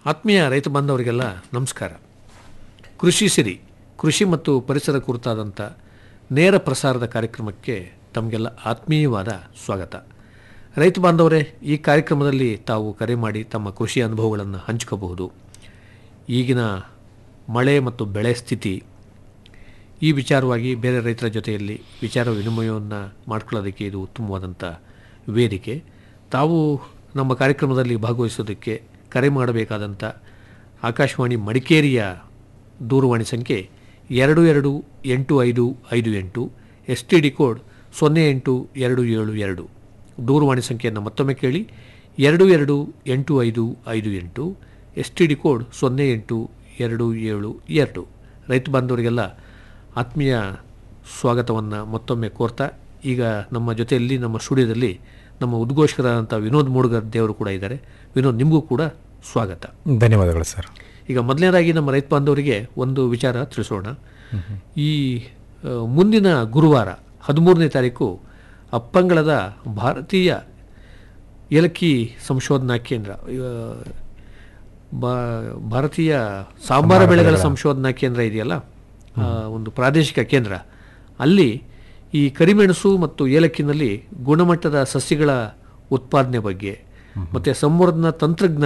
ಆತ್ಮೀಯ ರೈತ ಬಾಂಧವರಿಗೆಲ್ಲ ನಮಸ್ಕಾರ ಕೃಷಿ ಸಿರಿ ಕೃಷಿ ಮತ್ತು ಪರಿಸರ ಕುರಿತಾದಂಥ ನೇರ ಪ್ರಸಾರದ ಕಾರ್ಯಕ್ರಮಕ್ಕೆ ತಮಗೆಲ್ಲ ಆತ್ಮೀಯವಾದ ಸ್ವಾಗತ ರೈತ ಬಾಂಧವರೇ ಈ ಕಾರ್ಯಕ್ರಮದಲ್ಲಿ ತಾವು ಕರೆ ಮಾಡಿ ತಮ್ಮ ಕೃಷಿ ಅನುಭವಗಳನ್ನು ಹಂಚ್ಕೋಬಹುದು ಈಗಿನ ಮಳೆ ಮತ್ತು ಬೆಳೆ ಸ್ಥಿತಿ ಈ ವಿಚಾರವಾಗಿ ಬೇರೆ ರೈತರ ಜೊತೆಯಲ್ಲಿ ವಿಚಾರ ವಿನಿಮಯವನ್ನು ಮಾಡ್ಕೊಳ್ಳೋದಕ್ಕೆ ಇದು ಉತ್ತಮವಾದಂಥ ವೇದಿಕೆ ತಾವು ನಮ್ಮ ಕಾರ್ಯಕ್ರಮದಲ್ಲಿ ಭಾಗವಹಿಸೋದಕ್ಕೆ ಕರೆ ಮಾಡಬೇಕಾದಂಥ ಆಕಾಶವಾಣಿ ಮಡಿಕೇರಿಯ ದೂರವಾಣಿ ಸಂಖ್ಯೆ ಎರಡು ಎರಡು ಎಂಟು ಐದು ಐದು ಎಂಟು ಎಸ್ ಟಿ ಡಿ ಕೋಡ್ ಸೊನ್ನೆ ಎಂಟು ಎರಡು ಏಳು ಎರಡು ದೂರವಾಣಿ ಸಂಖ್ಯೆಯನ್ನು ಮತ್ತೊಮ್ಮೆ ಕೇಳಿ ಎರಡು ಎರಡು ಎಂಟು ಐದು ಐದು ಎಂಟು ಎಸ್ ಟಿ ಡಿ ಕೋಡ್ ಸೊನ್ನೆ ಎಂಟು ಎರಡು ಏಳು ಎರಡು ರೈತ ಬಾಂಧವರಿಗೆಲ್ಲ ಆತ್ಮೀಯ ಸ್ವಾಗತವನ್ನು ಮತ್ತೊಮ್ಮೆ ಕೋರ್ತಾ ಈಗ ನಮ್ಮ ಜೊತೆಯಲ್ಲಿ ನಮ್ಮ ಸ್ಟುಡಿಯೋದಲ್ಲಿ ನಮ್ಮ ಉದ್ಘೋಷಕರಾದಂಥ ವಿನೋದ್ ಮೂಡ್ಗರ್ ದೇವರು ಕೂಡ ಇದ್ದಾರೆ ವಿನೋದ್ ನಿಮಗೂ ಕೂಡ ಸ್ವಾಗತ ಧನ್ಯವಾದಗಳು ಸರ್ ಈಗ ಮೊದಲನೇದಾಗಿ ನಮ್ಮ ರೈತ ಬಾಂಧವರಿಗೆ ಒಂದು ವಿಚಾರ ತಿಳಿಸೋಣ ಈ ಆ, ಮುಂದಿನ ಗುರುವಾರ ಹದಿಮೂರನೇ ತಾರೀಕು ಅಪ್ಪಂಗಳದ ಭಾರತೀಯ ಏಲಕ್ಕಿ ಸಂಶೋಧನಾ ಕೇಂದ್ರ ಆ, ಬಾ- ಭಾರತೀಯ ಸಾಂಬಾರ ಬೆಳೆಗಳ ಸಂಶೋಧನಾ ಕೇಂದ್ರ ಇದೆಯಲ್ಲ ಆ, ಒಂದು ಪ್ರಾದೇಶಿಕ ಕೇಂದ್ರ ಅಲ್ಲಿ ಈ ಕರಿಮೆಣಸು ಮತ್ತು ಏಲಕ್ಕಿನಲ್ಲಿ ಗುಣಮಟ್ಟದ ಸಸ್ಯಗಳ ಉತ್ಪಾದನೆ ಬಗ್ಗೆ ಮತ್ತು ಸಂವರ್ಧನಾ ತಂತ್ರಜ್ಞಾನ